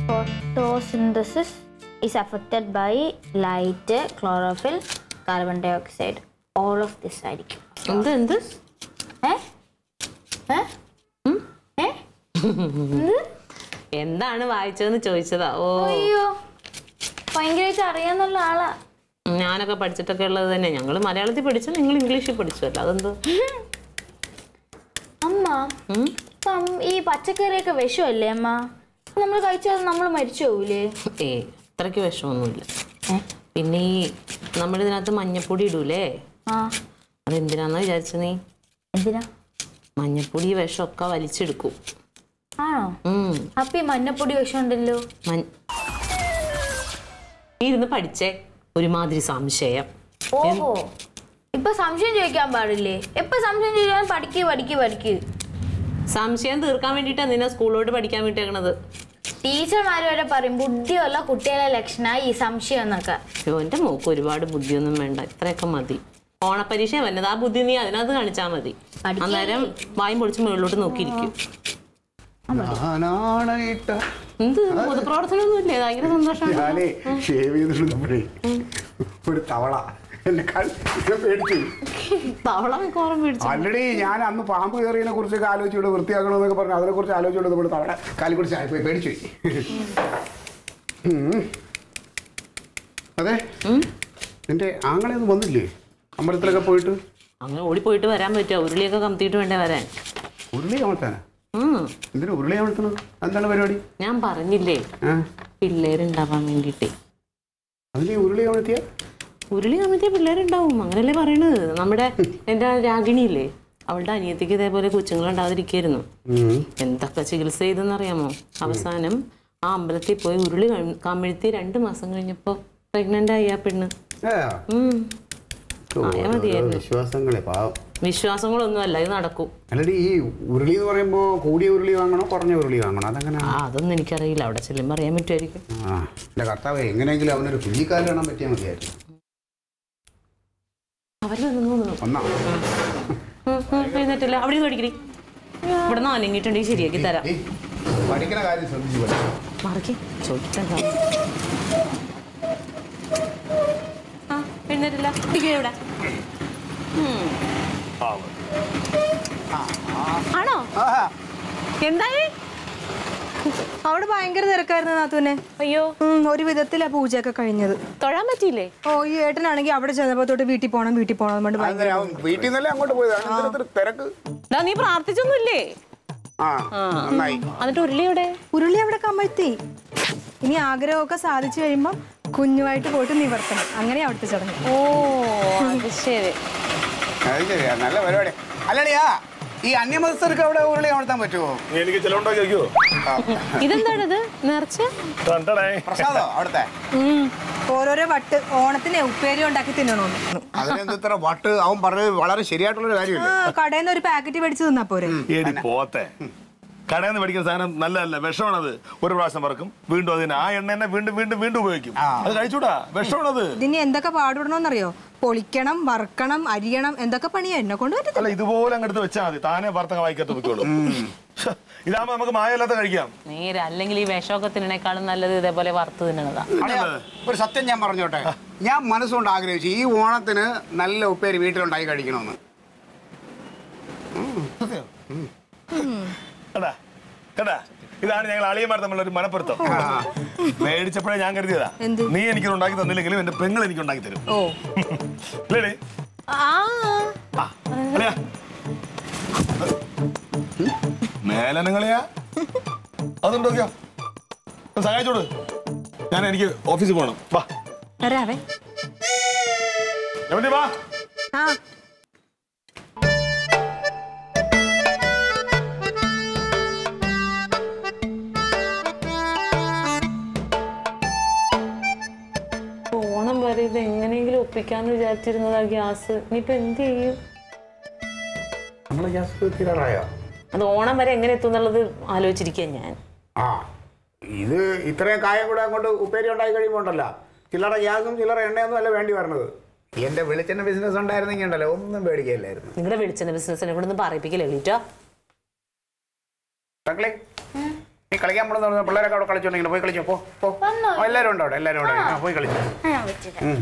photosynthesis is affected by light, chlorophyll, carbon dioxide. All of this ആയിരിക്കും എന്ത് എന്ത് ഏ ഏ ഏ എന്താണ് വായിച്ചതെന്ന് ചോദിച്ചതാ ഓ അയ്യോ ഭയങ്കരമായിട്ട് അറിയാന്നുള്ള ആളാ ഞാനൊക്കെ പഠിച്ചിട്ടൊക്കെ ഉള്ളത് തന്നെ ഞങ്ങൾ മലയാളത്തിൽ പഠിച്ചു നിങ്ങൾ ഇംഗ്ലീഷിൽ പഠിച്ചല്ലോ അതെന്തോ അമ്മ ഉം? ഇപ്പം ഈ പച്ചക്കറിയൊക്കെ വിഷമല്ലേ അമ്മ നമ്മൾ കഴിച്ചാൽ നമ്മൾ മരിച്ചു പോവില്ലേ ഏ അത്രയ്ക്ക് വിഷമൊന്നുമില്ല പിന്നെ ഈ നമ്മളിതിനകത്ത് മഞ്ഞപ്പൊടി ഇടൂലേ ആ അതെന്തിനാന്ന് വിചാരിച്ച നീ എന്തിനാ മഞ്ഞപ്പൊടി ഈ വിഷമൊക്കെ വലിച്ചെടുക്കും ആണോ ഉം. അപ്പൊ ഈ മഞ്ഞപ്പൊടി വിഷമുണ്ടല്ലോ മഞ്ഞ നീ ഇരുന്ന് പഠിച്ചേ ഒരുമാതിരി സംശയം ഓഹോ ഇപ്പൊ സംശയം ചോദിക്കാൻ പാടില്ലേ എപ്പൊ സംശയം ചോദിക്കാൻ പഠിക്ക് പഠിക്ക് പഠിക്ക് സംശയം തീർക്കാൻ വേണ്ടിയിട്ടാണ് നിന്നെ സ്കൂളിലോട്ട് പഠിക്കാൻ വിട്ടേക്കണത് ടീച്ചർമാർ വരെ പറയും ബുദ്ധിയുള്ള കുട്ടികളെ ലക്ഷണ ഈ സംശയം എന്നൊക്കെ അയ്യോ എൻ്റെ മോക്ക് ഒരുപാട് ബുദ്ധിയൊന്നും വേണ്ട ഇത്രയൊക്കെ മതി ഓണപ്പരീക്ഷ വന്നത് ആ ബുദ്ധി നീ അതിനകത്ത് കാണിച്ചാൽ മതി പഠിക്കാൻ അന്നേരം വായും പൊളിച്ച് മുകളിലോട്ട് നോക്കിയിരിക്കും ഞാനാണയിട്ട എന്ത് പൊതുപ്രവർത്തനമൊന്നും ഇല്ലേ ഭയങ്കര സന്തോഷമാണ് ഞാനേ ഷേവ് ചെയ്തിട്ടുണ്ടപ്പോഴേ ഒരു തവള എന്നെ കണ്ട് ഞാൻ പേടിച്ചു തവള മിക്കവാറും പിടിച്ചു ആൾറെഡി ഞാൻ അന്ന് പാമ്പ് കയറിയതിനെ കുറിച്ചൊക്കെ ആലോചിച്ചുകൊണ്ട് വൃത്തിയാക്കണമെന്നൊക്കെ പറഞ്ഞു അതിനെ കുറിച്ച് ആലോചിച്ചുകൊണ്ട് നമ്മുടെ തവള കാലി കുറിച്ച് ആയിപ്പോയി പേടിച്ചു പോയി. ഉം. അതെ നിന്റെ ആങ്ങളെയൊന്നും വന്നില്ലേ അമ്പലത്തിലൊക്കെ പോയിട്ട് അങ്ങനെ ഓടിപ്പോയിട്ട് വരാൻ പറ്റുമോ ഉരുളിയൊക്കെ കമത്തിയിട്ട് വേണ്ടേ വരാൻ ഉരുളി അമർത്താനാ ഉം. എന്തിനാ ഉരുളി അമർത്തുന്നത് എന്താണ് പരിപാടി ഞാൻ പറഞ്ഞില്ലേ ആ പിള്ളേരുണ്ടാവാൻ വേണ്ടിയിട്ടേ അതിന് ഉരുളി അമർത്തിയ ഉരുളി കമത്തിയ പിള്ളേരുണ്ടാവും അങ്ങനല്ലേ പറയണത് നമ്മുടെ എൻ്റെ രാഗിണിയില്ലേ അവളുടെ അനിയത്തിക്ക് ഇതേപോലെ കൊച്ചുങ്ങൾ ഉണ്ടാകാതിരിക്കായിരുന്നു എന്തൊക്കെ ചികിത്സ ചെയ്തെന്നറിയാമോ അവസാനം ആ അമ്പലത്തിൽ പോയി ഉരുളി കം- കമിഴ്ത്തി രണ്ട് മാസം കഴിഞ്ഞപ്പോ പ്രഗ്നന്റ് ആയി ആ പെണ്ണ് ഉം. ആയാ മതിയായിരുന്നു. വിശ്വാസങ്ങളെ പാവം വിശ്വാസങ്ങളൊന്നും അല്ല ഇത് നടക്കും അല്ലടി ഈ ഉരുളി എന്ന് പറയുമ്പോ കൂടിയ ഉരുളി വാങ്ങണോ കുറഞ്ഞ ഉരുളി വാങ്ങണോ അതങ്ങനെ ആ അതൊന്നും എനിക്കറിയില്ല അവിടെ ചെല്ലുമ്പോൾ അറിയാൻ പറ്റുമായിരിക്കും ആ എന്റെ കർത്താവ് എങ്ങനെയെങ്കിലും അവനൊരു കുഞ്ഞിക്കാല് കാണാൻ പറ്റിയാൽ മതിയായിരുന്നു അവർ വന്നു ഒന്നാ എഴുന്നേറ്റില്ല അവിടെ നിന്ന് പഠിക്കടി ഇവിടെ നിന്ന് അനങ്ങിയിട്ടുണ്ടെങ്കിൽ ശരിയാക്കി തരാം ഏയ്, പഠിക്കണ കാര്യം ശ്രദ്ധിച്ചു പഠിക്കണം മറക്കി ചോദിക്കാൻ ആ എഴുന്നേറ്റില്ല ഇരിക്കുക ഇവിടെ ഉം. ആണോ എന്തായി അവിടെ ഭയങ്കര തിരക്കായിരുന്നു നാത്തൂനെ അയ്യോ ഉം, ഒരു വിധത്തിലാ പൂജയൊക്കെ കഴിഞ്ഞത് തൊഴാൻ പറ്റിയില്ലേ ഓ ഈ ഏട്ടനാണെങ്കിൽ അവിടെ ചെന്നപ്പോ തൊട്ട് വീട്ടിൽ പോണം വീട്ടിൽ പോണം എന്ന് പറഞ്ഞിട്ട് ഭയങ്കര അവൻ വീട്ടിൽ നിന്നല്ലേ അങ്ങോട്ട് പോയതാണ് എന്തിനത്ര തിരക്ക് ദാ നീ പ്രാർത്ഥിച്ചൊന്നുമില്ലേ ആ നന്നായി എന്നിട്ട് ഉരുളി ഇവിടെ ഉരുളി അവിടെ കമഴ്ത്തി ഇനി ആഗ്രഹമൊക്കെ സാധിച്ചു കഴിയുമ്പോൾ കുഞ്ഞുമായിട്ട് പോയിട്ട് നിവർത്തണം അങ്ങനെ അവിടുത്തെ ചടങ്ങ് ഓ അത് ശരി അത് ശരിയാ നല്ല പരിപാടി അല്ലടിയാ ഈ അന്യമതസ്ഥർക്ക് അവിടെ ഉരുളി അമർത്താൻ പറ്റുമോ എനിക്ക് ചിലവുണ്ടോ ചോദിക്കോ ഇതെന്താണിത് നേർച്ച കണ്ടടേ പ്രസാദോ അവിടുത്തെ ഉം. ഓരോരോ വട്ട് ഓണത്തിന് ഉപ്പേരി ഉണ്ടാക്കി തിന്നണമെന്ന് അതിനെന്ത് ഇത്ര വട്ട് അവൻ പറഞ്ഞത് വളരെ ശരിയായിട്ടുള്ളൊരു ആ കാര്യമല്ലേ കടയിൽ നിന്ന് ഒരു പാക്കറ്റ് മേടിച്ച് തിന്നാ പോരെ ഏടി പോത്തെ കടയിൽ നിന്ന് മേടിക്കുന്ന സാധനം നല്ലതല്ല വിഷമാണത് ഒരു പ്രാവശ്യം പറക്കും വീണ്ടും അതിന് ആ എണ്ണ തന്നെ വീണ്ടും വീണ്ടും വീണ്ടും ഉപയോഗിക്കും അത് കഴിച്ചൂടാ വിഷമാണത് ഇതിന് എന്തൊക്കെ പാടുപെടണമെന്നറിയോ പൊളിക്കണം വറുക്കണം അരിയണം എന്തൊക്കെ പണിയാ എന്നെ കൊണ്ട് പറ്റത്തില്ല അല്ല ഇതുപോലെ അങ്ങ് എടുത്ത് വെച്ചാൽ മതി താനെ വാർത്തക വായിക്കത്ത് വെക്കുള്ളൂ ഇതാകുമ്പോ നമുക്ക് മായല്ലാത്ത കഴിക്കാം നേരെ അല്ലെങ്കിൽ ഈ വിഷമൊക്കെ തിന്നണേക്കാളും നല്ലത് ഇതേപോലെ വറുത്ത് തിന്നണതാ അളിയാ, ഒരു സത്യം ഞാൻ പറഞ്ഞോട്ടെ ഞാൻ മനസ്സുകൊണ്ട് ആഗ്രഹിച്ചു ഈ ഓണത്തിന് നല്ല ഉപ്പേരി വീട്ടിലുണ്ടാക്കി കഴിക്കണമെന്ന് കണ്ടാ കണ്ടാ ഇതാണ് ഞങ്ങൾ അളിയന്മാർ തമ്മിലുള്ള ഒരു മനപ്പൊരുത്തം മേടിച്ചപ്പോഴേ ഞാൻ കരുതിയതാ എന്ത്? നീ എനിക്ക് ഉണ്ടാക്കി തന്നില്ലെങ്കിലും എന്റെ പെങ്ങൾ എനിക്ക് ഉണ്ടാക്കി തരും ഓ അല്ലേ ആ ആ, അളിയാ. മേലനങ്ങളെയാ അതുണ്ടോക്കിയോ സഹായിച്ചോട് ഞാൻ എനിക്ക് ഓഫീസിൽ പോകണം വാ വരാവേ രമണി വാ ആ ഓണം വരെ ഇത് എങ്ങനെയെങ്കിലും ഒപ്പിക്കാന്ന് വിചാരിച്ചിരുന്നതാ ഗ്യാസ് ഇനിയിപ്പോ എന്ത് ചെയ്യും നമ്മളെ ഗ്യാസ് തീരാറായോ അത് ഓണം വരെ എങ്ങനെ എത്തും എന്നുള്ളത് ആലോചിച്ചിരിക്കുക ഞാൻ ആ ഇത് ഇത്രയും കായം കൂടെ അങ്ങോട്ട് ഉപ്പേരി ഉണ്ടാക്കി കഴിയുമ്പോൾ ഉണ്ടല്ലോ ചില്ലറ ഗ്യാസും ചില്ലറ എണ്ണയൊന്നും അല്ല വേണ്ടി വരണത് എന്റെ വെളിച്ചെണ്ണ ബിസിനസ് ഉണ്ടായിരുന്നെങ്കിൽ ഉണ്ടല്ലോ ഒന്നും പേടിക്കില്ലായിരുന്നു നിങ്ങളുടെ വെളിച്ചെണ്ണ ബിസിനസ്സിനെ കൂടെ ഒന്ന് പറയിപ്പിക്കില്ല എളീറ്റോ മക്കളെ നീ കളിക്കാൻ പോണെന്ന് പറഞ്ഞ പിള്ളേരൊക്കെ അവിടെ കളിച്ചോണ്ടെങ്കിൽ പോയി കളിച്ചോ പോ പോ വന്നോ? ആ, എല്ലാവരും ഉണ്ട് അവിടെ എല്ലാവരും ഉണ്ട് ആ, പോയി കളിച്ചോ ഞാൻ വെച്ചിട്ട് ഉം.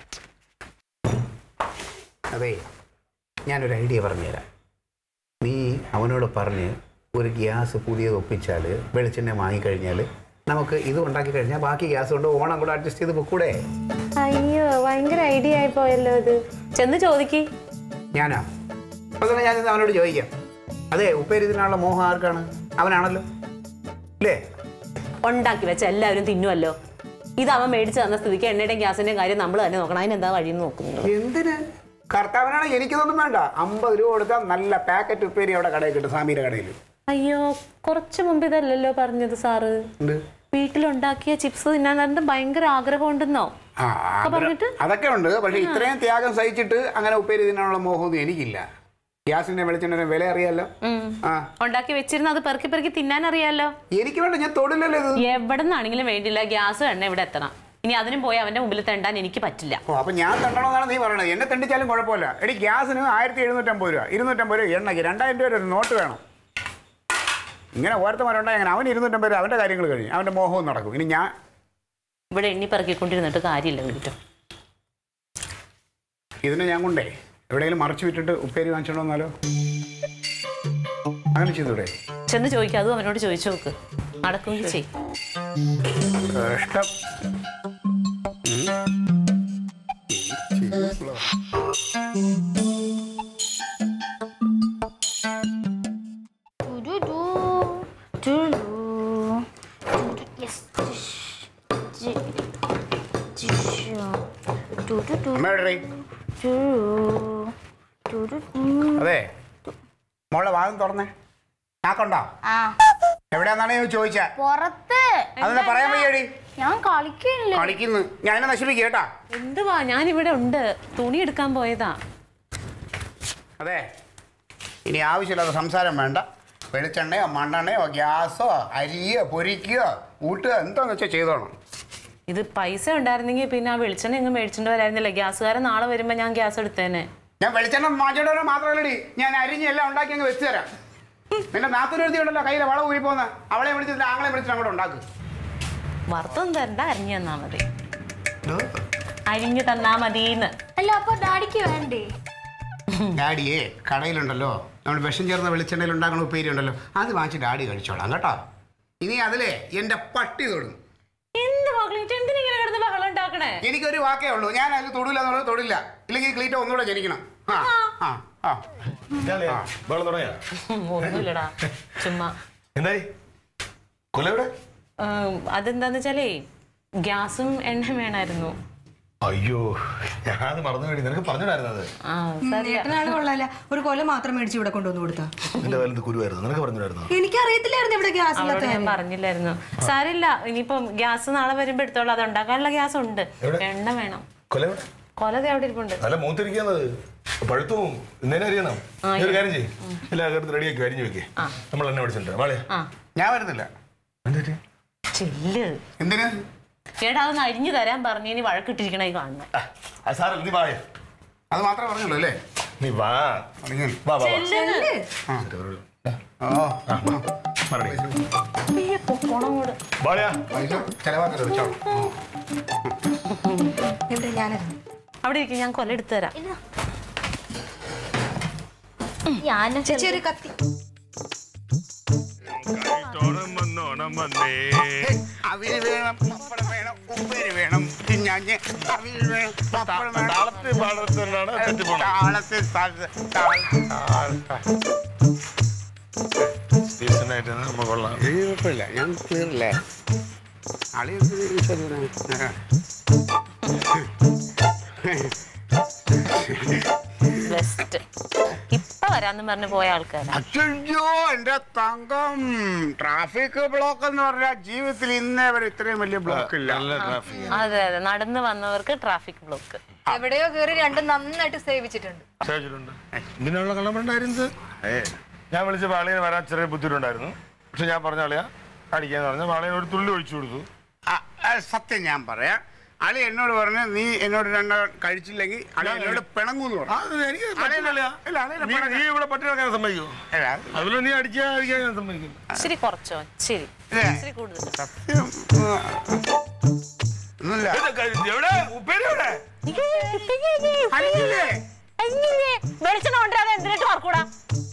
അതെ ഞാനൊരു ഐഡിയ പറഞ്ഞുതരാം നീ അവനോട് പറഞ്ഞ് ഒരു ഗ്യാസ് പുതിയത് ഒപ്പിച്ചാൽ വെളിച്ചെണ്ണ വാങ്ങിക്കഴിഞ്ഞാൽ നമുക്ക് ഇത് ഉണ്ടാക്കി കഴിഞ്ഞാൽ ബാക്കി ഗ്യാസ് കൊണ്ട് ഓണം കൂടെ അഡ്ജസ്റ്റ് ചെയ്ത് പൊക്കൂടെ അയ്യോ ഭയങ്കര ഐഡിയ ആയി പോയല്ലോ ഇത് ചെന്ന് ചോദിക്ക് ഞാനാ അപ്പോൾ തന്നെ ഞാനിന്ന് അവനോട് ചോദിക്കാം അതെ ഉപ്പേരി ഇതിനുള്ള മോഹം ആർക്കാണ് അവനാണല്ലോ ഇല്ലേ ഉണ്ടാക്കി വെച്ച എല്ലാവരും തിന്നുമല്ലോ ഇത് അവൻ മേടിച്ച് തന്ന സ്ഥിതിക്ക് എണ്ണയുടെയും ഗ്യാസിന്റെയും കാര്യം നമ്മൾ തന്നെ നോക്കണം അതിനെന്താ വഴിയെന്ന് നോക്കുന്നു എന്തിന് കർത്താവിനാണ് എനിക്കിതൊന്നും വേണ്ട അമ്പത് രൂപ കൊടുത്താൽ നല്ല പാക്കറ്റ് ഉപ്പേരി അവിടെ കടയിൽ കിട്ടും സാമീര കടയിൽ അയ്യോ കുറച്ച് മുമ്പ് ഇതല്ലല്ലോ പറഞ്ഞത് സാറ് ഉണ്ട് വീട്ടിലുണ്ടാക്കിയ ചിപ്സ് തിന്നാൻ ഭയങ്കര ആഗ്രഹം ഉണ്ടെന്നോ ആ, ആഗ്രഹം- അതൊക്കെ ഉണ്ട് പക്ഷെ ഇത്രയും ത്യാഗം സഹിച്ചിട്ട് അങ്ങനെ ഉപ്പേരി തിന്നാനുള്ള മോഹമൊന്നും എനിക്കില്ല ഗ്യാസിന്റെ വെളിച്ചെണ്ണ വില അറിയാലോ ആ ഉണ്ടാക്കി വെച്ചിരുന്ന അത് പെറുക്കി പെറുക്കി തിന്നാൻ അറിയാലോ എനിക്ക് വേണ്ട ഞാൻ തൊടില്ലല്ലോ ഇത് എവിടെ നിന്നാണെങ്കിലും വേണ്ടില്ല ഗ്യാസ് എണ്ണ ഇവിടെ എത്തണം ഇനി അതിനും പോയി അവന്റെ മുമ്പിൽ തെണ്ടാൻ എനിക്ക് പറ്റില്ല ഓ അപ്പൊ ഞാൻ തണ്ടണമെന്നാണ് നീ പറയണത് എന്നെ തണ്ടിച്ചാലും കുഴപ്പമില്ല എടി ഗ്യാസിന് ആയിരത്തി എഴുന്നൂറ്റമ്പത് രൂപ ഇരുന്നൂറ്റമ്പത് രൂപ എണ്ണയ്ക്ക് രണ്ടായിരം രൂപ ഒരു നോട്ട് വേണം ഇങ്ങനെ ഓരോരുത്തമാരുണ്ടായി അങ്ങനെ അവന് ഇരുന്നൂറ്റമ്പത് രൂപ അവന്റെ കാര്യങ്ങൾ കഴിഞ്ഞു അവന്റെ മോഹവും നടക്കും ഇനി ഞാൻ ഇവിടെ എണ്ണി പെറുക്കിക്കൊണ്ടിരുന്നിട്ട് കാര്യമില്ല കേട്ടോ ഇതിനെ ഞാൻ കൊണ്ടേ എവിടെയെങ്കിലും മറച്ചു വിട്ടിട്ട് ഉപ്പേരി വാങ്ങിച്ചോണ്ടോ വന്നാലോ അങ്ങനെ ചെയ്തൂടെ ചെന്ന് ചോദിക്കുക അതും അവനോട് ചോദിച്ചു നോക്ക് നടക്കുകയും ചെയ്യും കഷ്ടം ടുടുടു, ടുടു, ടുടു, yes, ടിഷ്, ജി, ടിഷു, ടുടുടു, അമ്മയുടെ ടുടു, ടുടുടു. അതെ മോളെ വാദം തുറന്നേ നാക്കുണ്ടോ ആ എവിടെയാന്നാണ് ഞാൻ ചോദിച്ചാ പുറത്ത് അതെന്താ പറയാൻ വയ്യടി ഞാൻ കളിക്കില്ലേ കളിക്കുന്നു ഞാൻ എന്നെ നശിപ്പിക്കുക കേട്ടാ എന്തുവാ ഞാനിവിടെ ഉണ്ട് തുണി എടുക്കാൻ പോയതാ അതെ ഇനി ആവശ്യമില്ലാത്ത സംസാരം വേണ്ട വെളിച്ചെണ്ണയോ മണ്ണെണ്ണയോ ഗ്യാസോ അരിയോ പൊരിക്കുകയോ ഊട്ടുകയോ എന്താന്ന് വെച്ചാൽ ചെയ്തോണം ഇത് പൈസ ഉണ്ടായിരുന്നെങ്കിൽ പിന്നെ ആ വെളിച്ചെണ്ണ എങ്ങും മേടിച്ചിട്ട് വരായിരുന്നില്ല ഗ്യാസുകാരൻ നാളെ വരുമ്പോ ഞാൻ ഗ്യാസ് എടുത്തേനെ ഞാൻ വെളിച്ചെണ്ണ മാറ്റേണ്ടവരെ മാത്രമല്ലടി ഞാൻ അരിഞ്ഞ് എല്ലാം ഉണ്ടാക്കി അങ്ങ് വെച്ച് തരാം നിന്റെ നാത്തൊരുത്തി ഉണ്ടല്ലോ കയ്യിലെ വളം ഊരി പോകുന്ന അവളെ വിളിച്ചിട്ട് ആങ്ങളെ വിളിച്ചിട്ട് അങ്ങോട്ട് ഉണ്ടാക്കും വറുത്തൊന്നും തരണ്ട അരിഞ്ഞു തന്നാ മതി അരിഞ്ഞു തന്നാ മതീന്ന് അല്ല അപ്പൊ ഡാഡിക്ക് വേണ്ടേ ഡാഡിയെ കടയിലുണ്ടല്ലോ നമ്മൾ വിഷം ചേർന്ന വെളിച്ചെണ്ണയിൽ ഉണ്ടാക്കുന്ന ഉപ്പേരി ഉണ്ടല്ലോ അത് വാങ്ങിച്ച് ഡാഡി കഴിച്ചോളാം കേട്ടോ ഇനി അതിലെ എൻ്റെ പട്ടി തൊടും എന്ത് മക്കളീറ്റ് എന്തിനിങ്ങനെ കിടന്ന് ബഹളം ഉണ്ടാക്കണേ എനിക്കൊരു വാക്കേ ഉള്ളൂ ഞാൻ അതിൽ തൊടില്ല എന്ന് പറഞ്ഞാൽ തൊടില്ല ഇല്ലെങ്കിൽ ക്ലീറ്റോ ഒന്നുകൂടെ ജനിക്കണം ആ ആ ആ വെള്ളം തുടങ്ങിയാ ഒന്നുമില്ലടാ ചുമ്മാ എന്തായി കൊല്ലവിടെ ഉം, അതെന്താന്ന് വെച്ചാലേ ഗ്യാസും എണ്ണ വേണമായിരുന്നു അയ്യോ ഞാൻ മറന്നു വേണ്ടി നിനക്ക് പറഞ്ഞിടായിരുന്നത് ആ സാരില്ല. ഏട്ടനാണ് കൊള്ളാല ഒരു കൊല മാത്രം മേടിച്ച് ഇവിടെ കൊണ്ടുവന്ന് കൊടുത്താ നിന്റെ വലുത് കുരുവായിരുന്നു നിനക്ക് പറഞ്ഞിടായിരുന്നു എനിക്കറിയത്തില്ലായിരുന്നു ഇവിടെ ഗ്യാസ് അവളോട് ഞാൻ പറഞ്ഞില്ലായിരുന്നു സാരില്ല ഇനിയിപ്പം ഗ്യാസ് നാളെ വരുമ്പോ എടുത്തോളൂ അത് ഉണ്ടാക്കാനുള്ള ഗ്യാസ് ഉണ്ട് എണ്ണ വേണം കൊല്ലവിടെ കൊല ദേ അവിടെ ഇരിപ്പുണ്ട് നല്ല മൂത്തിരിക്കുന്നത് പഴുത്തു പോവും ഇന്നേനെ അറിയണം നീ ഒരു കാര്യം ചെയ്യും എല്ലാ കാര്യത്തിൽ റെഡിയാക്കി അരിഞ്ഞു വെക്കേ നമ്മൾ എന്നെ വിളിച്ചിട്ടുണ്ട് വാളെ ആ ഞാൻ വരുന്നില്ല എന്നിട്ട് ചെല്ല് എന്തിന് ചേട്ടാ അതൊന്ന് അരിഞ്ഞു തരാൻ പറഞ്ഞു ഇനി വഴക്കിട്ടിരിക്കണേ കാണുന്നത് അത് സാറല്ല നീ വായ അത് മാത്രമേ പറഞ്ഞുള്ളൂ അല്ലേ നീ വാ പറഞ്ഞു വാ വാ ഓ പോണങ്ങോട് വാളയാ പൈസ ചെലവാക്കരുത് വെച്ചോ ഇവിടെ ഞാനായിരുന്നു അവിടെ ഇരിക്കും ഞാൻ കൊല എടുത്തു തരാം ഞാനും ചേച്ചി ഒരു കത്തി അവിൽ വേണം പപ്പടം വേണം ഉപ്പേരി വേണം തിന്നാഞ്ഞ് അവിൽ വേണം പപ്പടം വേണം താളത്തിൽ പാടത്തിലാണ് തെറ്റിപ്പോണം താളത്തിൽ താളത്തിൽ താളത്തിൽ സീസണായിട്ട് നമ്മൾ കൊള്ളാം കുഴപ്പമില്ല ഞാൻ ക്ലിയറില്ലേ അളി ബെസ്റ്റ് ഇപ്പൊ വരാന്ന് പറഞ്ഞു പോയ ആൾക്കാരാ അയ്യോ എന്റെ തങ്കം ട്രാഫിക് ബ്ലോക്ക് എന്ന് പറഞ്ഞാൽ ജീവിതത്തിൽ ഇന്നേ വരെ ഇത്രയും വലിയ ബ്ലോക്ക് ഇല്ല നല്ല ട്രാഫിക് അതെ അതെ നടന്നു വന്നവർക്ക് ട്രാഫിക് ബ്ലോക്ക് എവിടെയോ കയറി രണ്ടും നന്നായിട്ട് സേവിച്ചിട്ടുണ്ട് ചോദിച്ചിട്ടുണ്ട് ഇതിനുള്ള കള്ളമുണ്ടായിരുന്നത് ഞാൻ വിളിച്ച വാളിയെ വരാൻ ചെറിയ ബുദ്ധിമുട്ടുണ്ടായിരുന്നു പക്ഷെ ഞാൻ പറഞ്ഞ ആളിയാ അടിക്കാന്ന് പറഞ്ഞ വാളിയെ ഒരു തുള്ളി ഒഴിച്ചു കൊടുത്തു ആ, ആ, സത്യം ഞാൻ പറയാം അളി എന്നോട് പറഞ്ഞു നീ എന്നോട് രണ്ട കഴിച്ചില്ലെങ്കിൽ അളി എന്നോട് പിണങ്ങൂന്ന് ആ, പറഞ്ഞു അത് എനിക്ക് പറ്റില്ല. ഇല്ല, അളിയനെ നീ- നീ ഇവിടെ പട്ടി കിടക്കാൻ സമ്മതിക്കോ അല്ല, അതുപോലെ നീ അടിക്കാൻ അടിക്കാൻ ഞാൻ സമ്മതിക്കില്ല ഇച്ചിരി കുറച്ചോ ശരി ഇല്ലേ? ഇച്ചിരി കൂടുതൽ സത്യം ആ, ഒന്നുമില്ല ഇത് ക- എവിടെ ഉപ്പേരി എവിടെ അളിയില്ലേ? വെളിച്ചെണ്ണ കൊണ്ടുവരാതെ എന്തിനായിട്ട് വർക്കൂടാ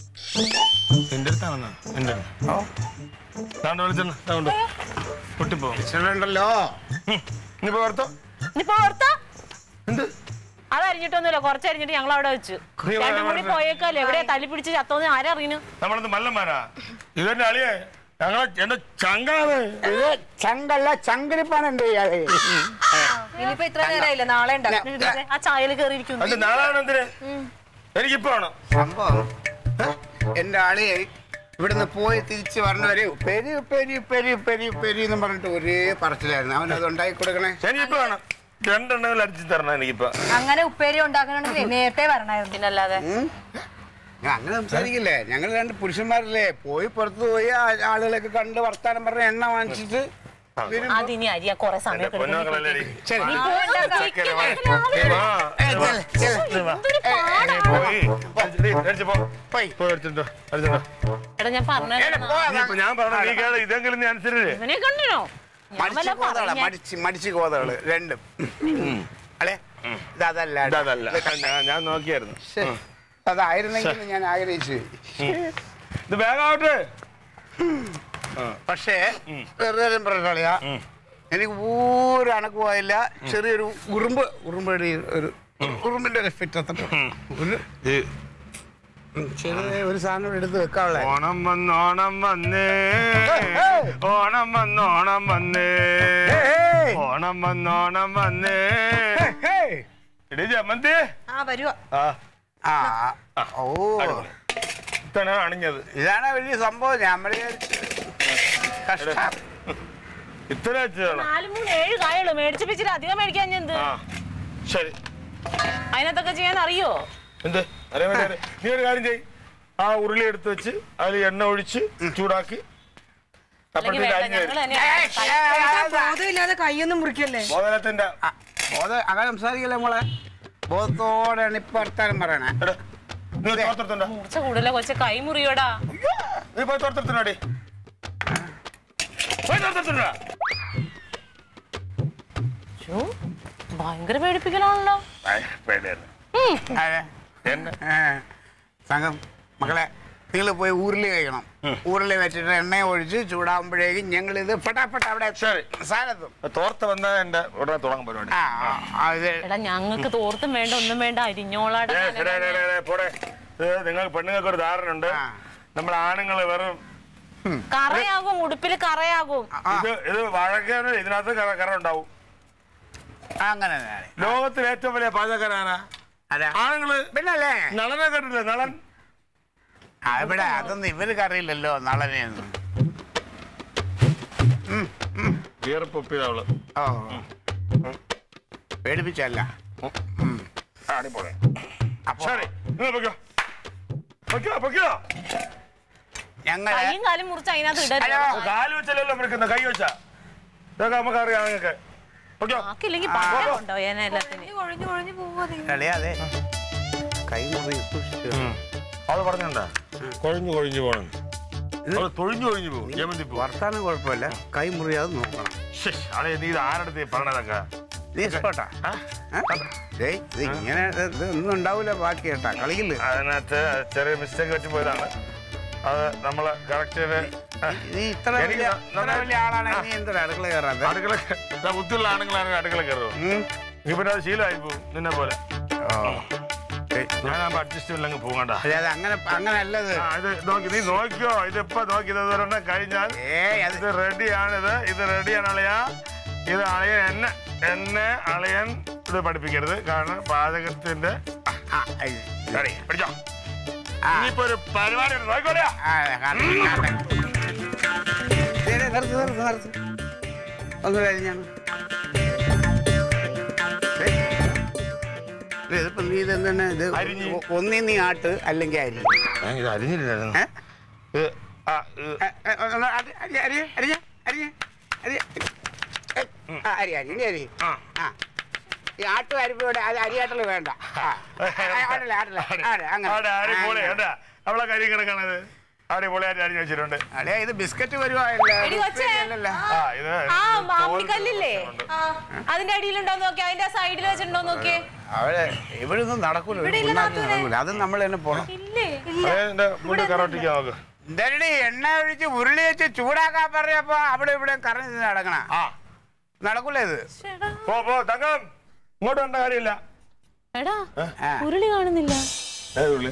എന്റെ അടുത്താണെന്നാ എന്റെ താണ്ട് വിളിച്ചെണ്ണ താണ്ട് പൊട്ടിപ്പോ ഉണ്ടല്ലോ ഇനിയിപ്പോ ഓർത്തോ ഇനിയിപ്പോ ഓർത്താ എന്ത് അത് അരിഞ്ഞിട്ടൊന്നുമില്ല കുറച്ച് അരിഞ്ഞിട്ട് ഞങ്ങൾ അവിടെ വെച്ചു നീ വാ, രണ്ടും കൂടി വാ. പോയേക്കല്ലേ എവിടെയാ തല്ലി പിടിച്ച് ചത്തോന്ന് ആരറിയുന്നു നമ്മളെന്ത് മല്ലന്മാരാ ഇതെന്നെ അളിയേ ഞങ്ങളെ എന്റെ ചങ്കാണ് ഇത് ചങ്കല്ല ചങ്കരിപ്പാണ് എന്റെ ഇയാളെ ഇനിയിപ്പോ ഇത്ര നേരമായില്ല നാളെ ഉണ്ടാവും ആ ചായയിൽ കയറിയിരിക്കുന്നു അത് നാളാണ് എന്തിന് എനിക്കിപ്പോ വേണം സംഭവം എന്റെ ആളിയെ ഇവിടുന്ന് പോയി തിരിച്ച് വരണവരെ പെരി പെരി പെരി പെരി പെരി എന്ന് പറഞ്ഞിട്ട് ഒരേ പറച്ചിലായിരുന്നു അവൻ അത് ഉണ്ടാക്കി കൊടുക്കണേ എനിക്കിപ്പോ വേണം രണ്ടെണ്ണം അടിച്ചു തരണം എനിക്കിപ്പോ അങ്ങനെ ഉപ്പേരി ഉണ്ടാക്കണമെങ്കിൽ നേരത്തെ വരണമായിരുന്നു പിന്നല്ലാതെ ഉം? ഞാൻ അങ്ങനെ സംസാരിക്കില്ലേ ഞങ്ങൾ രണ്ട് പുരുഷന്മാരല്ലേ പോയി പുറത്ത് പോയി ആ- ആളുകളൊക്കെ കണ്ട് വർത്താനം പറഞ്ഞ് എണ്ണ വാങ്ങിച്ചിട്ട് വരുമ്പോ- അതിനി അരിയാ കൊറേ എന്റെ സമയം പൊന്നോക്കളല്ലേ ശരി. ചക്കര വാ. വാ. ഏ, ചെല്ല്, ചെല്ല്. ഇത് വാ. പാടാ. നീ പോയി അടിച്ച് നീ അടിച്ച് പോ പോയി. പോയി അടിച്ചിട്ടോ അടിച്ചിട്ടോ എടാ ഞാൻ പറഞ്ഞു ഏ, പോ, നീ ഇപ്പൊ ഞാൻ പറഞ്ഞ നീ കേള ഇതെങ്കിലും നീ അനുസരിച്ചേ ഇവനെ കണ്ടിനോ ഞാൻ മടിച്ച് വല്ല കോതകള് പറഞ്ഞ മടിച്ച് മടിച്ച് കോതകള് രണ്ടും അല്ലേ ഇത് അതല്ല ഇതല്ല ഞാൻ- ഞാൻ നോക്കിയായിരുന്നു ശ്ശെ, അതായിരുന്നെങ്കിൽ ഞാൻ ആഗ്രഹിച്ചു ഇത് വേഗാവട്ടെ പക്ഷേ വെറുതെ പറഞ്ഞോളിയാ എനിക്ക് ഒരു അണക്ക് പോയില്ല ചെറിയൊരു ഉറുമ്പ് ഉറുമ്പടി ഒരു ഉറുമ്പിന്റെ ഒരു ഫിറ്റ് അത്ര ഒരു ഉം, ചെറിയ ഒരു സാധനം ഇവിടെ എടുത്ത് വെക്കാനുള്ള ഓണം വന്ന് ഓണം വന്നേ ഓണം വന്ന് ഓണം വന്നേ ഓണം വന്ന് ഓണം വന്നേ എടി ജമന്തി ആ വരുവാ ആ ആ ഓ അടിപൊളി. ഇതാണ് അണിഞ്ഞത് ഇതാണ് വലിയ സംഭവം ഞാൻ കഷ്ടം ഇത്ര വെച്ചതാണ് നാല് മൂന്ന് ഏഴ് കായുള്ളൂ മേടിച്ച് പിച്ചിട്ട് അധികം മേടിക്കാൻ ഞാൻ എന്ത് ആ ശരി അതിനകത്തൊക്കെ ചെയ്യാൻ അറിയോ എന്ത് അറിയാൻ വേണ്ടി അറിയാം. നീ ഒരു കാര്യം ചെയ് ആ ഉരുളി എടുത്ത് വെച്ച് അതിൽ എണ്ണ ഒഴിച്ച് ചൂടാക്കി അല്ലെങ്കിൽ അപ്പോഴത്തേക്ക് വേണ്ട അരിഞ്ഞ് ഞങ്ങൾ തന്നെ ബോധമില്ലാതെ കൈയൊന്നും മുറിക്കല്ലേ മോദനത്തിന്റെ ബോധ അങ്ങനെ സംസാരിക്കല്ലേ മോളെ ബോധത്തോടെയാണ് ഇപ്പൊ വർത്താനം പറയണേ എടാ, നീ തോർത്തിട്ടുണ്ടോ മൂർച്ച കൂടുതലെ കൊച്ച കൈ മുറിയോടാ നീ പോയി തോർത്തിട്ടുണ്ടോടി പോയി തോർത്തിട്ടുണ്ടോ ശ്ശോ, ഭയങ്കര പേടിപ്പിക്കലാണല്ലോ പേടിയായിരുന്നു ആരെ? എന്നെ ഏ, സംഘം മക്കളെ നിങ്ങൾ പോയി ഉരുളി കഴിക്കണം ഉരുളി വെച്ചിട്ട് എണ്ണ ഒഴിച്ച് ചൂടാകുമ്പോഴേക്കും ഞങ്ങൾ ഇത് ഫട്ടാഫട്ട് അവിടെ ശരി. സാധനത്തും തോർത്ത് വന്നാൽ എന്റെ ഉടനെ തുടങ്ങും പരിപാടി ആ ആ, ആ, ഇത് എടാ ഞങ്ങൾക്ക് തോർത്തും വേണ്ട ഒന്നും വേണ്ട അരിഞ്ഞോളാടെ ഏ, ശരി, ശരി, ശരി, ശരി, പോടെ ഇത് നിങ്ങൾ പെണ്ണുങ്ങൾക്ക് ഒരു ധാരണ ഉണ്ട് ആ. നമ്മൾ ആണുങ്ങൾ വെറും കറയാകും ഉടുപ്പിൽ കറയാകും ആ, ഇത് ഇത് വഴക്കാണ് ഇതിനകത്ത് കറ കറ ഉണ്ടാവും അങ്ങനെ തന്നെ. ലോകത്തിൽ ഏറ്റവും വലിയ പാചകക്കാരാണ് അതെ. ആണുങ്ങള് പിന്നല്ലേ നളനെ കണ്ടില്ലേ നളൻ ആ, ഇവിടെ അതൊന്നും ഇവർക്ക് അറിയില്ലല്ലോ നളനെയൊന്നും വീർപ്പൊപ്പിയത് അവള് ഓ പേടിപ്പിച്ചല്ല അടിപൊളി ശരി നിങ്ങൾ പൊയ്ക്കോ പൊയ്ക്കോ പൊയ്ക്കോ ഞങ്ങള് കൈയും കാലും മുറിച്ച് അതിനകത്ത് ഇടരുത് ഹലോ. കാല് വെച്ചല്ലോ മുറിക്കുന്ന കൈ വെച്ചാ ഇതൊക്കെ നമുക്ക് അറിയാം നിങ്ങൾക്ക് പൊയ്ക്കോ ബാക്കിയില്ലെങ്കിൽ പണ്ടേ ഉണ്ടോ ഞാൻ എല്ലാത്തിനും കൊഴിഞ്ഞു കൊഴിഞ്ഞു പോവാ കളിയാതെ കൈ മുറി സൂക്ഷിച്ചു അത് പറഞ്ഞണ്ട കൊഴിഞ്ഞു കൊഴിഞ്ഞു പോണം അത് തൊഴിഞ്ഞു കൊഴിഞ്ഞു പോകും ജമന്തി പോ വർത്താനം കുഴപ്പമില്ല കൈ മുറിയാതെ നോക്കണം അതെ നീ ഇത് ആരടുത്ത് പറഞ്ഞതൊക്കെ നീ ഇഷ്ടോട്ടാ ഏയ് ഇത് ഇങ്ങനെ ഇത് ഒന്നും ഉണ്ടാവില്ല ബാക്കി കേട്ടാ കളിക്കില്ല അതിനകത്ത് ചെറിയ മിസ്റ്റേക്ക് വെച്ച് പോയതാണ് അത് നമ്മള് കറക്റ്റ് നീ ഇത്ര എനിക്ക് വലിയ ന- ഇത്ര വലിയ ആളാണ് നീ എന്തൊരു അടുക്കള കയറാതെ അടുക്കള ബുദ്ധിയുള്ള ആണുങ്ങളാണ് അടുക്കള കയറുമോ ഉം. നീ പിന്നെ അത് ശീലമായി പോകും നിന്നെ പോലെ ഓ. ഏയ്, ഞാനാകുമ്പോ അഡ്ജസ്റ്റ് ഇല്ലെങ്കിൽ പോകണ്ട അതെ, അത് അങ്ങനെ അങ്ങനെ അല്ലത് ആ, ഇത് നോക്കി നീ നോക്കിയോ ഇതിപ്പോ നോക്കി ഇത് ഒരെണ്ണം കഴിഞ്ഞാൽ ഏയ് അത് ഇത് റെഡിയാണിത് ഇത് റെഡിയാണ് അളിയ ഇത് അളിയൻ എന്നെ എന്നെ അളിയൻ ഇത് പഠിപ്പിക്കരുത് കാരണം പാചകത്തിന്റെ ആ, ഇത്. ready. പിടിച്ചോ ആ. ഇനിയിപ്പോ ഒരു പരിപാടി ഉണ്ട്. നോക്കിക്കോളിയാ ആ, കാണട്ടെ, കാണട്ടെ. ശരി, നിർത്ത്, നിർത്ത്, നിർത്ത്. ഒന്ന് കഴിഞ്ഞാണ് ഇതിപ്പോ നീ ഇതെന്താണ് ഇത് അരിഞ്ഞ്. ഒന്നി നീ ആട്ട് അല്ലെങ്കിൽ അരി ഇത് അരിഞ്ഞില്ലായിരുന്നു ഏ? ഇത് ആ ഇത് ഏ, ഏ, ഒന്ന് അരി- അരി- അരി- അരിഞ്ഞ്, അരിഞ്ഞ്, അരി- ഏ, ആ, അരി അരി ഇനി അരി ആ ഈ ആട്ടു അരിപ്പ് ഇവിടെ അത് അരിയാട്ടല് വേണ്ട ആ. ആട്ടല്ലേ ആട്ടല്ലേ ആടെ, അങ്ങനെ അവിടെ അടിപൊളി ആ, കേട്ടാ അവളെ കരി കിടക്കണത് അടിപൊളിയായിട്ട് അരിഞ്ഞു വെച്ചിട്ടുണ്ട് അല്ലേ ഇത് ബിസ്ക്കറ്റ് എടി കൊച്ചേ. വരുവായില്ല ആ ഇത് ആ തോൽ മാമിക്കല്ലില്ലേ ഉണ്ട്. അതിന്റെ അടിയിലുണ്ടോ നോക്കി അതിന്റെ സൈഡിൽ വെച്ചിട്ടുണ്ടോ നോക്കിയേ അവിടെ ഇവിടെ ഒന്നും നടക്കൂല ഒരു ഇവിടെ ഇല്ല പിണ്ണാക്കും നാത്തൂനെ. നടക്കൂല അത് നമ്മൾ തന്നെ പോണം ഇല്ലേ അതിന്റെ മുണ്ട് കറോട്ടിക്കാൻ നോക്ക് എന്തായാലും എണ്ണ ഒഴിച്ച് ഉരുളി വെച്ച് ചൂടാക്കാൻ പറഞ്ഞപ്പോ അവിടെ ഇവിടെ കറങ്ങി നടക്കണ ആ നടക്കൂല ഇത് ചേടാ പോ പോ തങ്കം ഇങ്ങോട്ട് വണ്ട കാര്യമില്ല എടാ ആ. ഉരുളി കാണുന്നില്ല ഏത് ഉള്ളി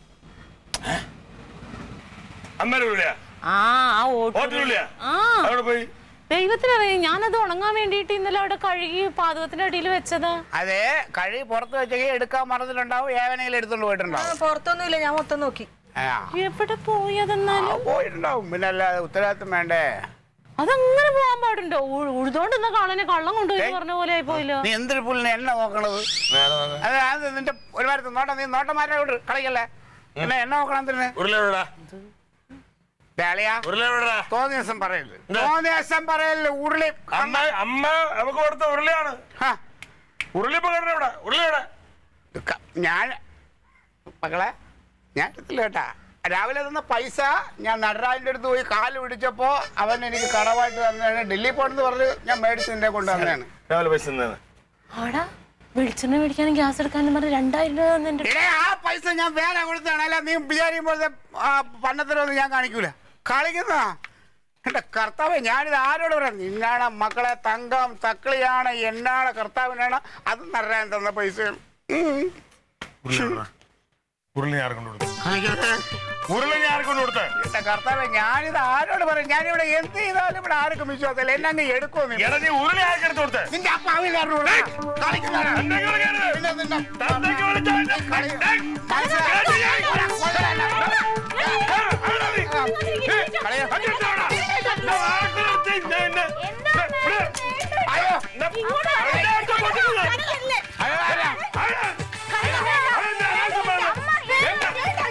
അമ്മയുടെ ഉള്ളിയാ ആ ആ ഓട്ടുരുളി ഓട്ടുള്ളിയാ ആ അവിടെ പോയി ദൈവത്തിനറിയാം ഞാനത് ഉണങ്ങാൻ വേണ്ടിയിട്ട് ഇന്നലെ അവിടെ കഴുകി പാതകത്തിന്റെ അടിയിൽ വെച്ചതാ അതെ കഴി പുറത്ത് വെച്ചെങ്കിൽ എടുക്കാൻ മറന്നിട്ടുണ്ടാവും ഏവനെങ്കിലും എടുത്തോണ്ട് പോയിട്ടുണ്ടാവും പുറത്തൊന്നുമില്ല ഞാൻ മൊത്തം നോക്കി ആ എവിടെ പോയി ആ, അതെന്നാലും പോയിട്ടുണ്ടാവും പിന്നെ അല്ലാതെ ഉത്തരവാദിത്വം വേണ്ടേ അതങ്ങനെ പോകാൻ പാടുണ്ടോ ഉ- ഉഴുതോണ്ടിരുന്ന കാളനെ കള്ളം കൊണ്ടുപോയി പറഞ്ഞ പോലെ ആയി പോയില്ലോ നീ എന്തൊരു പുല്ലിന് എണ്ണ നോക്കണത് അത് അത് നിന്റെ ഒരുമാതിരി നോട്ടം നീ നോട്ടം മാറ്റാൻ വിട്ട് കളിക്കല്ലേ എന്നെ എണ്ണ നോക്കണം എന്തിന് ഉരുള എവിടാ വേളയാ ഉരുള എവിടാ തോന്നിയ ദിവസം പറയല്ലേ തോന്നിയ ദിവസം പറയല്ലേ ഉരുളി അമ്മ അമ്മ നമുക്ക് കൊടുത്ത ഉരുളിയാണ് ഹാ, ഉരുളി ഇപ്പൊ കിടണ ഇവിടെ ഉരുളി എവിടെ ക- ഞാൻ മക്കളെ ഞാൻ എടുത്തില്ല കേട്ടാ രാവിലെ തന്ന പൈസ ഞാൻ നടരാജിന്റെ അടുത്ത് പോയി കാല് പിടിച്ചപ്പോ അവൻ എനിക്ക് കടമായിട്ട് തന്നതാണ് ഡൽഹി പോണെന്ന് പറഞ്ഞ് ഞാൻ മേടിച്ച് നിന്റെ കൊണ്ട് തന്നതാണ് രാവിലെ പൈസ തന്നേന്ന്. ആടാ വെളിച്ചെണ്ണ മേടിക്കാനും ഗ്യാസ് എടുക്കാനും പറഞ്ഞ് രണ്ടായിരം രൂപ തന്നെ ഇടേ ആ പൈസ ഞാൻ വേറെ കൊടുത്താണ് അല്ല നീ വിചാരിക്കുമ്പോഴത്തെ പണ്ടത്തരൊന്നും ഞാൻ കാണിക്കൂല കളിക്കുന്ന എന്റെ കർത്താവ് ഞാനിത് ആരോട് പറയാം നിന്നാണ് മക്കളെ തങ്കം തക്കളിയാണ് എന്നാണ് കർത്താവിനാണ് അത് നരാൻ തന്ന പൈസയാണ് ഉം. ഉരുളി എവിടാ? ഉരുളി ഞാൻ ആർക്കൊണ്ട് കൊടുത്തു കളിക്കരുത്. ഉരുളി ഞാൻ ആർക്കൊണ്ട് കൊടുത്തേ എന്റെ കർത്താവ് ഞാനിത് ആരോട് പറയും ഞാനിവിടെ എന്ത് ചെയ്താലും ഇവിടെ ആർക്കും വിശ്വാസമില്ല എന്നെ അങ്ങ് എടുക്കുമോ നീ എടാ നീ ഉരുളി ആർക്കെടുത്ത് കൊടുത്തേ നിന്റെ അപ്പാവിൽ കളിക്കുന്നതാണ് എന്തെങ്കിലും കളിക്കരുത്. പിന്നെ നിന്നെ തന്തയ്ക്ക് വിളിച്ചാ എന്നെ കളി- ഏയ്, മനസ്സിലായി? കൊല- കൊല്ലല്ല. ഏയ്, ആരാ നീ? കളി- അടിച്ചോ അവിടെ. ഞാൻ ആർക്കും എടുത്ത് ഞാൻ എന്നെ- ഇവിടെ. അയ്യോ എന്നെ- എന്നെ ആർക്കാ കൊല്ലുന്നത്? അയ്യോ ആരാ? ആരാ? ആരെന്നെ ആർക്കാ കൊല്ലുന്നത്? എന്നെ-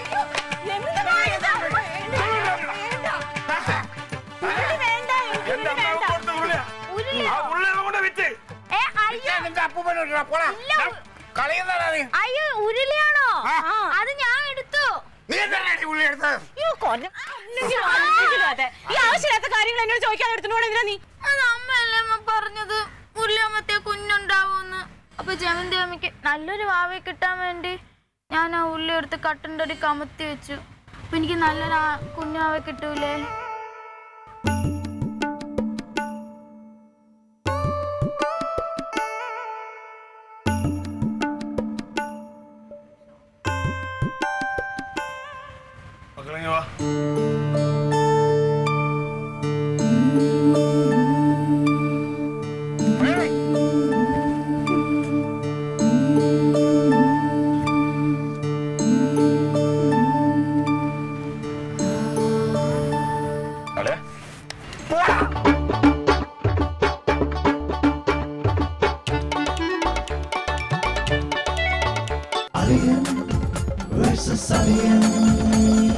എന്റെ അമ്മ കൊടുത്ത ഉരുളിയാ. ആ ഉരുളി അവൻ കൊണ്ട് വിറ്റ്. ഞാൻ നിന്റെ അപ്പൂപ്പനോട് ഇടാ, പോടാ. കളിയുന്നതാ നീ അയ്യോ ഉരുളിയാണോ ആ. അത് ഞാൻ എടുത്തു നീ എന്താണ് ഈ ഉള്ളി എടുത്തത് ഈ ആവശ്യമില്ലാത്ത കാര്യങ്ങൾ എന്നോട് ചോദിക്കാൻ എടുത്തിട്ട് എന്തിനാ നീ അത് അമ്മയല്ലേ അമ്മ പറഞ്ഞത് ഉരുളിയമ്മത്തെ കുഞ്ഞുണ്ടാവുമെന്ന് അപ്പൊ ജമന്തി അമ്മയ്ക്ക് നല്ലൊരു വാവയെ കിട്ടാൻ വേണ്ടി ഞാൻ ആ ഉള്ളി എടുത്ത് കട്ടൻ്റെ അടി കമത്തി വെച്ചു അപ്പൊ എനിക്ക് നല്ലൊരു ആ- കുഞ്ഞാവെ കിട്ടൂലേ മക്കളെ ഇങ്ങ് വാ. അല്ലേ? Alien versus Alien.